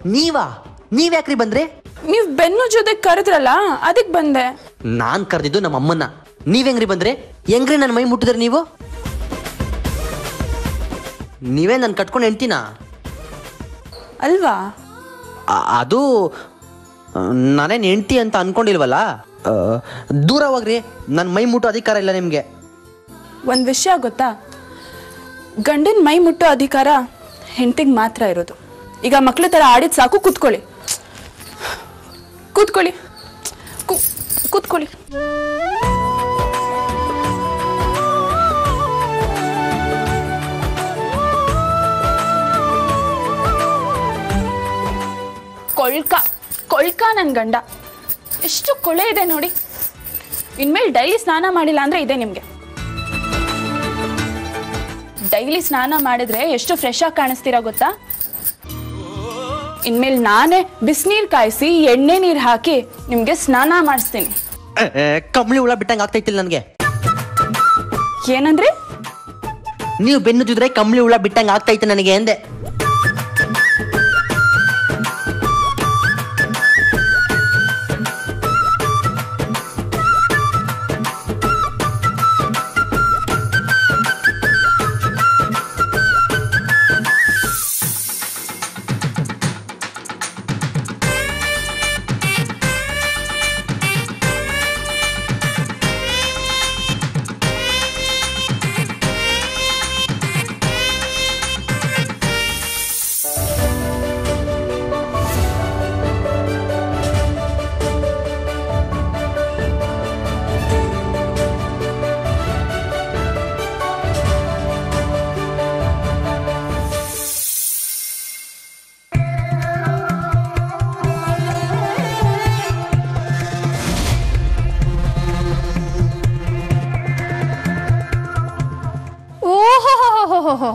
ನೀವಾ ನೀವ್ಯಾಕ್ರಿ ಬಂದ್ರಿ ನೀವು ಬೆನ್ನು ಜೊತೆ ಕರೆದ್ರಲ್ಲ ಅದಕ್ಕೆ ಬಂದೆ ನಾನ್ ಕರೆದಿದ್ದು ನಮ್ಮ ಅಮ್ಮನ್ನ ನೀವ್ ಹೆಂಗ್ರಿ ಬಂದ್ರಿ ಹೆಂಗ್ರಿ ನನ್ನ ಮೈ ಮುಟ್ಟಿದ್ರಿ ನೀವು ನೀವೇ ನನ್ ಕಟ್ಕೊಂಡು ಹೆಂಡ್ತಿನ ಅಲ್ವಾ ಅದು ಆ, ನಾನೇನ್ ಹೆಂಡ್ತಿ ಅಂತ ಅನ್ಕೊಂಡಿಲ್ವಲ್ಲ ಆ, ದೂರ ಹೋಗ್ರಿ ನನ್ನ ಮೈ ಮುಟ್ಟೋ ಅಧಿಕಾರ ಇಲ್ಲ ನಿಮ್ಗೆ ಒಂದು ವಿಷಯ ಗೊತ್ತಾ ಗಂಡನ ಮೈ ಮುಟ್ಟೋ ಅಧಿಕಾರ ಹೆಂಡತಿಗೆ ಮಾತ್ರ ಇರೋದು ಈಗ ಮಕ್ಳ ಥರ ಆಡಿದ್ ಸಾಕು ಕೂತ್ಕೊಳ್ಳಿ ಕೂತ್ಕೊಳ್ಳಿ ಕೂ- ಕೂತ್ಕೊಳ್ಳಿ ಕೊಳ್ಕ ಕೊಳ್ಕ ನನ್ನ ಗಂಡ ಎಷ್ಟು ಕೊಳೆ ಇದೆ ನೋಡಿ ಇನ್ಮೇಲೆ ಡೈಲಿ ಸ್ನಾನ ಮಾಡಿಲ್ಲ ಅಂದ್ರೆ ಇದೆ ನಿಮಗೆ ಡೈಲಿ ಸ್ನಾನ ಮಾಡಿದ್ರೆ ಎಷ್ಟು ಫ್ರೆಶ್ ಆಗಿ ಕಾಣಿಸ್ತೀರಾ ಗೊತ್ತಾ ಇನ್ಮೇಲೆ ನಾನೇ ಬಿಸಿನೀರು ಕಾಯಿಸಿ ಎಣ್ಣೆ ನೀರು ಹಾಕಿ ನಿಮಗೆ ಸ್ನಾನ ಮಾಡಿಸ್ತೀನಿ ಏ, ಏ, ಕಂಬಳಿ ಹುಳ ಬಿಟ್ಟಂಗೆ ಆಗ್ತೈತಿಲ್ಲ ನನಗೆ ಏನಂದ್ರಿ ನೀವು ಬೆನ್ನು ಜುದ್ರೆ ಕಂಬಳಿ ಹುಳ ಬಿಟ್ಟಂಗೆ ಆಗ್ತೈತೆ ನನಗೆ ಎಂದೆ ಓಹೋ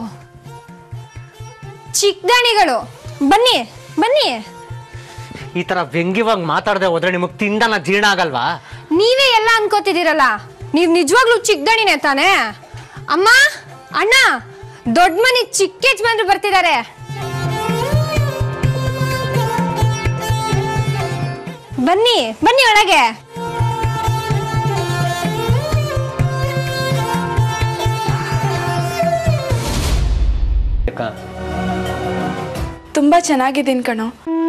ಚಿಕ್ಕದಾಣಿಗಳು ಬನ್ನಿ ಬನ್ನಿ ಈ ತರ ವ್ಯಂಗ್ಯವಾಗಿ ಮಾತಾಡದೆ ಹೋದ್ರೆ ನಿಮಗ್ ತಿಂದನ ಜೀರ್ಣ ಆಗಲ್ವಾ ನೀವೇ ಎಲ್ಲ ಅನ್ಕೋತಿದ್ದೀರಲ್ಲ ನೀವ್ ನಿಜವಾಗ್ಲೂ ಚಿಕ್ಕದಾಣಿನೇ ತಾನೇ ಅಮ್ಮ ಅಣ್ಣ ದೊಡ್ಡ ಮನೆ ಚಿಕ್ಕ ಯಜಮಾನ್ರು ಬರ್ತಿದ್ದಾರೆ ಬನ್ನಿ ಬನ್ನಿ ಒಳಗೆ ತುಂಬಾ ಚೆನ್ನಾಗಿದ್ದೀನಿ ಕಣೋ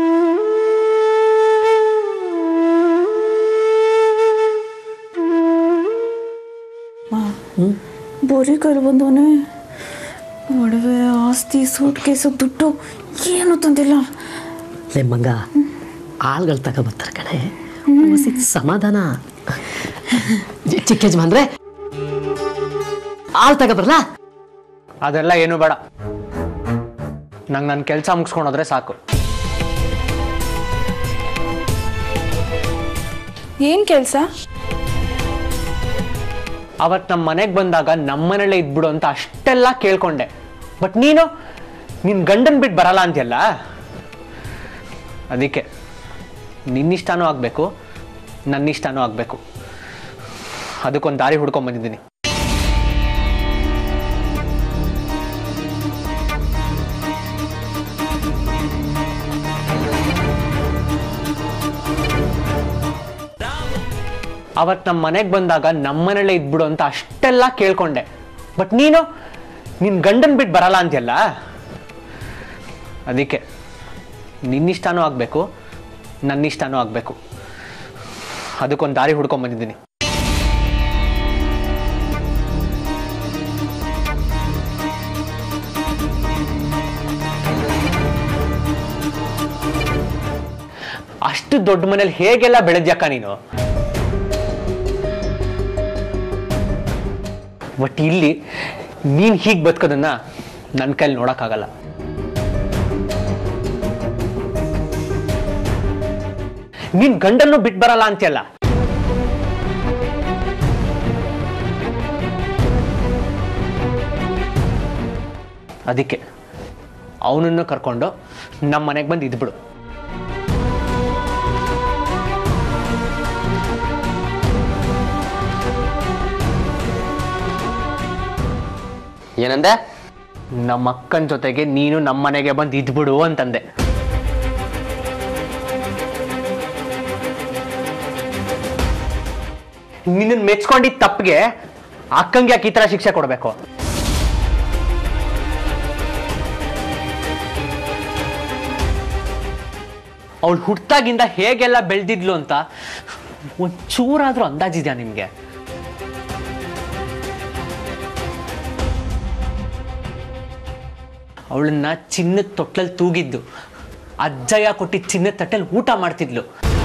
ಬೋರಿ ಕೈಲಿ ಬಂದವನೇ ಒಡವೆ ಆಸ್ತಿ ಸೂಟ್ ಕೇಸು ದುಡ್ಡು ಏನು ತಂದಿಲ್ಲ ಲೇ ಮಂಗ ಆಳ್ಗಳು ತಗೊಬರ್ತಾರೆ ಕಣೆ ಸಿಕ್ ಸಮಾಧಾನ ಚಿ- ಚಿಕ್ಕ ಯಜಮಾನ್ರೆ ಆಳ್ ತಗೊಬರ್ಲಾ ಅದೆಲ್ಲ ಏನು ಬೇಡ ನಂಗೆ ನನ್ನ ಕೆಲಸ ಮುಗಿಸ್ಕೊಂಡೋದ್ರೆ ಸಾಕು ಏನ್ ಕೆಲ್ಸ ಅವತ್ತು ನಮ್ಮ ಮನೆಗೆ ಬಂದಾಗ ನಮ್ಮನೇಲೆ ಇದ್ಬಿಡು ಅಂತ ಅಷ್ಟೆಲ್ಲ ಕೇಳ್ಕೊಂಡೆ ಬಟ್ ನೀನು ನಿನ್ನ ಗಂಡನ್ ಬಿಟ್ಟು ಬರಲ್ಲ ಅಂತೀಯಲ್ಲ ಅದಕ್ಕೆ ನಿನ್ನಿಷ್ಟನೂ ಆಗಬೇಕು ನನ್ನಿಷ್ಟನೂ ಆಗಬೇಕು ಅದಕ್ಕೊಂದು ದಾರಿ ಹುಡ್ಕೊಂಡ್ ಬಂದಿದ್ದೀನಿ ಅವತ್ತು ನಮ್ಮ ಮನೆಗೆ ಬಂದಾಗ ನಮ್ಮನೇಲೆ ಇದ್ಬಿಡು ಅಂತ ಅಷ್ಟೆಲ್ಲ ಕೇಳ್ಕೊಂಡೆ ಬಟ್ ನೀನು ನಿನ್ನ ಗಂಡನ್ ಬಿಟ್ಟು ಬರಲ್ಲ ಅಂತೀಯಲ್ಲ ಅದಕ್ಕೆ ನಿನ್ನಿಷ್ಟನೂ ಆಗಬೇಕು ನನ್ನಿಷ್ಟನೂ ಆಗಬೇಕು ಅದಕ್ಕೊಂದು ದಾರಿ ಹುಡ್ಕೊಂಡ್ ಬಂದಿದ್ದೀನಿ ಅಷ್ಟು ದೊಡ್ಡ ಮನೇಲಿ ಹೇಗೆಲ್ಲ ಬೆಳೆದ್ಯಾಕ ನೀನು ಬಟ್ ಇಲ್ಲಿ ನೀನ್ ಹೀಗೆ ಬದುಕೋದನ್ನ ನನ್ನ ಕೈಲಿ ನೋಡಕ್ಕಾಗಲ್ಲ ನೀನ್ ಗಂಡನ್ನು ಬಿಟ್ಟು ಬರಲ್ಲ ಅಂತೀಯಲ್ಲ ಅದಕ್ಕೆ ಅವನನ್ನು ಕರ್ಕೊಂಡು ನಮ್ಮ ಮನೆಗೆ ಬಂದು ಇದ್ಬಿಡು ಏನಂದೆ ನಮ್ಮ ಅಕ್ಕನ ಜೊತೆಗೆ ನೀನು ನಮ್ಮ ಮನೆಗೆ ಬಂದು ಇದ್ಬಿಡು ಅಂತಂದೆ ನಿನ್ನ ಮೆಚ್ಕೊಂಡಿದ್ದ ತಪ್ಪಿಗೆ ಅಕ್ಕಂಗೆ ಯಾಕೆ ಈ ಥರ ಶಿಕ್ಷೆ ಕೊಡಬೇಕು ಅವಳು ಹುಟ್ಟಾಗಿಂದ ಹೇಗೆಲ್ಲ ಬೆಳೆದಿದ್ಲು ಅಂತ ಒಂಚೂರಾದ್ರೂ ಅಂದಾಜಿದ್ಯಾ ನಿಮಗೆ ಅವಳನ್ನ ಚಿನ್ನದ ತೊಟ್ಲಲ್ಲಿ ತೂಗಿದ್ದು ಅಜ್ಜಯ್ಯ ಕೊಟ್ಟಿದ್ದ ಚಿನ್ನದ ತಟ್ಟೆಲಿ ಊಟ ಮಾಡ್ತಿದ್ಲು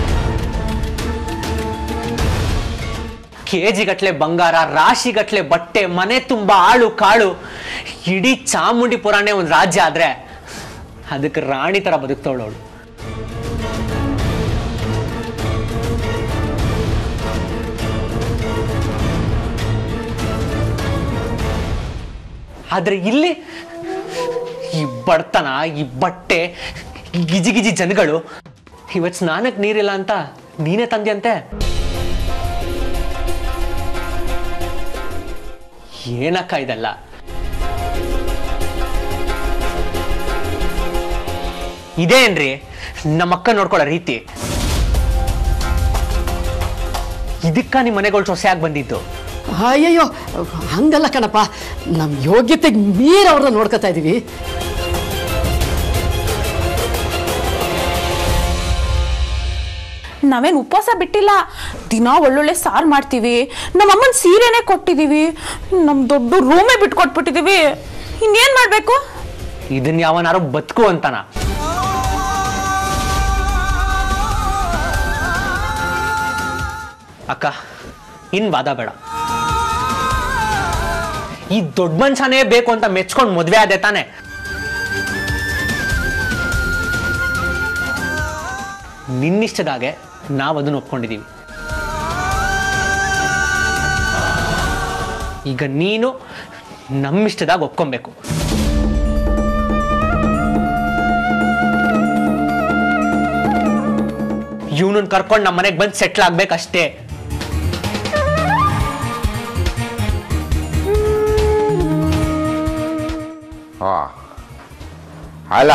ಕೆಜಿ ಗಟ್ಲೆ ಬಂಗಾರ ರಾಶಿ ಗಟ್ಲೆ ಬಟ್ಟೆ ಮನೆ ತುಂಬ ಆಳು ಕಾಳು ಇಡೀ ಚಾಮುಂಡಿಪುರಾನೇ ಒಂದು ರಾಜ್ಯ ಆದ್ರೆ ಅದಕ್ಕೆ ರಾಣಿ ತರ ಬದುಕ್ತವಳು ಅವಳು ಆದ್ರೆ ಇಲ್ಲಿ ಈ ಬಡತನ ಈ ಬಟ್ಟೆ ಈ ಗಿಜಿ ಗಿಜಿ ಜನಗಳು ಇವತ್ತು ಸ್ನಾನಕ್ಕೆ ನೀರಿಲ್ಲ ಅಂತ ನೀನೇ ತಂದ್ಯಂತೆ ಏನಕ್ಕ ಇದೆಲ್ಲ ಇದೇನ್ರಿ ನಮ್ಮ ಅಕ್ಕ ನೋಡ್ಕೊಳ್ಳೋ ರೀತಿ ಇದಕ್ಕ ನಿಮ್ಮ ಮನೆಗಳು ಸೊಸೆಯಾಗಿ ಬಂದಿದ್ದು ಅಯ್ಯಯ್ಯೋ ಹಂಗಲ್ಲ ಕಣಪ್ಪ ನಮ್ಮ ಯೋಗ್ಯತೆಗೆ ಮೀರಿ ಅವ್ರನ್ನ ನೋಡ್ಕೊತಾ ಇದೀವಿ ನಾವೇನು ಉಪವಾಸ ಬಿಟ್ಟಿಲ್ಲ ದಿನ ಒಳ್ಳೊಳ್ಳೆ ಸಾರು ಮಾಡ್ತೀವಿ ನಮ್ಮ ಅಮ್ಮನ ಸೀರೆನೇ ಕೊಟ್ಟಿದ್ದೀವಿ ನಮ್ಮ ದೊಡ್ಡ ರೂಮೇ ಬಿಟ್ಕೊಟ್ಬಿಟ್ಟಿದ್ದೀವಿ ಇನ್ನೇನು ಮಾಡಬೇಕು ಇದನ್ನ ಯಾವನಾರು ಬದುಕು ಅಂತಾನ ಅಕ್ಕ ಇನ್ ವಾದ ಬೇಡ ಈ ದೊಡ್ಡ ಮನ್ಸನೇ ಬೇಕು ಅಂತ ಮೆಚ್ಕೊಂಡು ಮದ್ವೆ ಆದೆ ತಾನೆ ನಿನ್ನಿಷ್ಟದಾಗೆ ನಾವು ಅದನ್ನ ಒಪ್ಕೊಂಡಿದೀವಿ ಈಗ ನೀನು ನಮ್ಮಿಷ್ಟದಾಗ ಒಪ್ಕೊಬೇಕು ಇವನನ್ನ ಕರ್ಕೊಂಡು ನಮ್ಮ ಮನೆಗೆ ಬಂದು ಸೆಟ್ಲ್ ಆಗ್ಬೇಕಷ್ಟೇ ಆ. ಅಲ್ಲ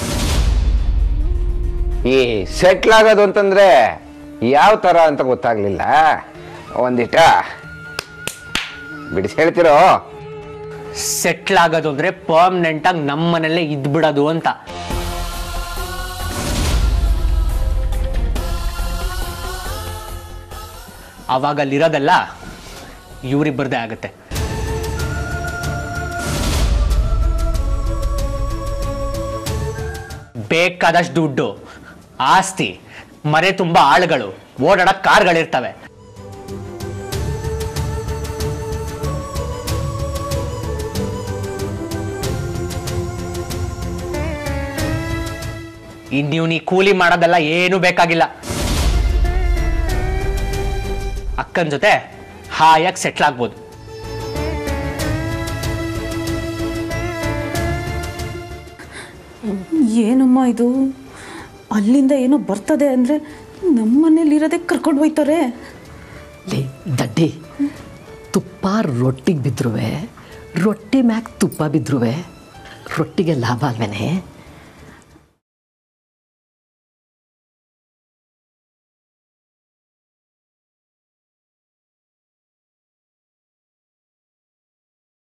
ಈ ಸೆಟ್ಲ್ ಆಗೋದು ಅಂತಂದ್ರೆ ಯಾವ ಥರ ಅಂತ ಗೊತ್ತಾಗ್ಲಿಲ್ಲ ಒಂದಿಟ ಬಿಡಿಸಿ ಹೇಳ್ತಿರೋ ಸೆಟ್ಲ್ ಆಗೋದು ಅಂದ್ರೆ ಪರ್ಮನೆಂಟ್ ಆಗಿ ನಮ್ಮ ಮನೆಯಲ್ಲೇ ಇದ್ಬಿಡೋದು ಅಂತ ಅವಾಗ ಅಲ್ಲಿರೋದೆಲ್ಲ ಇವರಿಬ್ಬರದೇ ಆಗುತ್ತೆ ಬೇಕಾದಷ್ಟು ದುಡ್ಡು ಆಸ್ತಿ ಮನೆ ತುಂಬ ಆಳುಗಳು ಓಡಾಡಕ್ ಕಾರ್ಗಳಿರ್ತವೆ ಇನ್ನು ನೀ ಕೂಲಿ ಮಾಡೋದೆಲ್ಲ ಏನೂ ಬೇಕಾಗಿಲ್ಲ ಅಕ್ಕನ ಜೊತೆ ಹಾಯಾಗಿ ಸೆಟ್ಲ್ ಆಗ್ಬೋದು ಏನಮ್ಮ ಇದು ಅಲ್ಲಿಂದ ಏನೋ ಬರ್ತದೆ ಅಂದರೆ ನಮ್ಮ ಮನೇಲಿರೋದೇ ಕರ್ಕೊಂಡು ಹೋಯ್ತಾರೆ ಲೇ ದಡ್ಡಿ ತುಪ್ಪ ರೊಟ್ಟಿಗೆ ಬಿದ್ರುವೆ ರೊಟ್ಟಿ ಮ್ಯಾಕ್ ತುಪ್ಪ ಬಿದ್ರುವೆ ರೊಟ್ಟಿಗೆ ಲಾಭ ಅಲ್ವೇನೆ